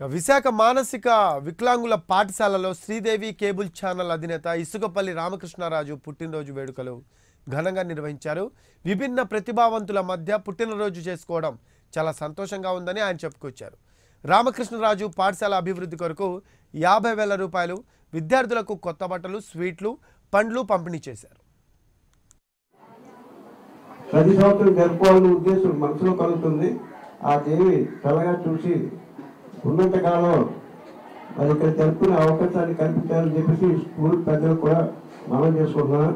ఇక విశాఖ మానసిక వికలాంగుల పాఠశాలలో శ్రీదేవి కేబుల్ ఛానల్ అధినేత ఇసుకపల్లి రామకృష్ణరాజు పుట్టినరోజు వేడుకలు ఘనంగా నిర్వహించారు విభిన్న ప్రతిభావంతుల మధ్య పుట్టినరోజు చేసుకోవడం చాలా సంతోషంగా ఉందని ఆయన చెప్పుకొచ్చారు రామకృష్ణరాజు పాఠశాల అభివృద్ధి కొరకు యాభై వేల రూపాయలు విద్యార్థులకు కొత్త బట్టలు స్వీట్లు పండ్లు పంపిణీ చేశారు ప్రతి సంవత్సరం జరుపుకోవాలనే ఉద్దేశం మనసులో కలుగుతుంది ఆ దేవి చల్లగా చూసి ఉన్నంత కాలం మరి ఇక్కడ జరుపుకునే అవకాశాన్ని కల్పించాలని చెప్పేసి స్కూల్ పెద్దలు కూడా మనం చేసుకుంటున్నాం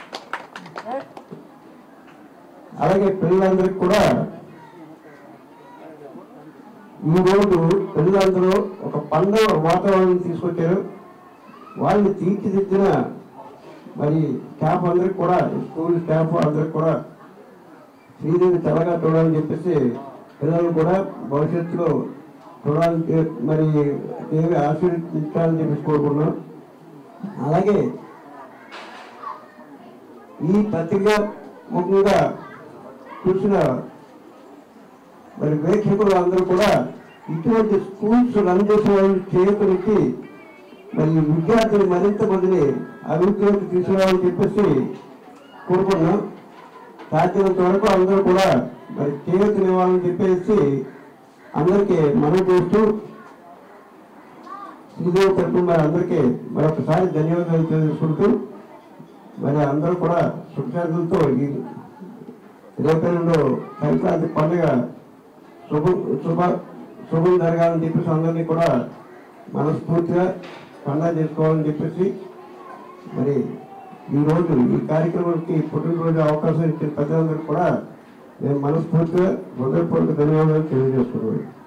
అలాగే పిల్లలందరికీ కూడా ఈ రోజు పిల్లలందరూ ఒక పండుగ వాతావరణం తీసుకొచ్చారు వాళ్ళని తీర్చిదిద్దిన మరి స్టాఫ్ అందరికి కూడా స్కూల్ స్టాఫ్ అందరికి కూడా శ్రీదేవి తెల్లగా చూడాలని చెప్పేసి పిల్లలు కూడా భవిష్యత్తులో చూడాలని మరి దేవి ఆశీర్వదించాలని చెప్పేసి కోరుకున్నాం అలాగే ఈ పత్రిక ముఖ్యంగా చూసిన మరి ప్రేక్షకులు అందరూ కూడా ఇటువంటి స్కూల్స్ రన్ చేసిన వాళ్ళు చేయకునికి మరి విద్యార్థులు మరింత మందిని అభివృద్ధిలోకి తీసుకురావాలని చెప్పేసి కోరుకున్నాం సాధ్యమైనంత వరకు అందరూ కూడా మరి చేయొచ్చునివ్వాలని చెప్పేసి అందరికీ మనం చేస్తూ శ్రీదేవి తరఫున మరి అందరికీ మరొకసారి ధన్యవాదాలు తెలుసుకుంటూ మరి అందరూ కూడా సుఖశాంతులతో ఈ రేపల్లిలో సంక్రాంతి పండుగ శుభ శుభ శుభం జరగాలని చెప్పేసి అందరినీ కూడా మనస్ఫూర్తిగా పండుగ చేసుకోవాలని చెప్పేసి మరి ఈ రోజు ఈ కార్యక్రమానికి పుట్టినరోజు అవకాశం ఇచ్చిన పెద్దలందరూ కూడా నేను మనస్ఫూర్తిగా హృదయపూర్వక ధన్యవాదాలు తెలియజేస్తున్నాను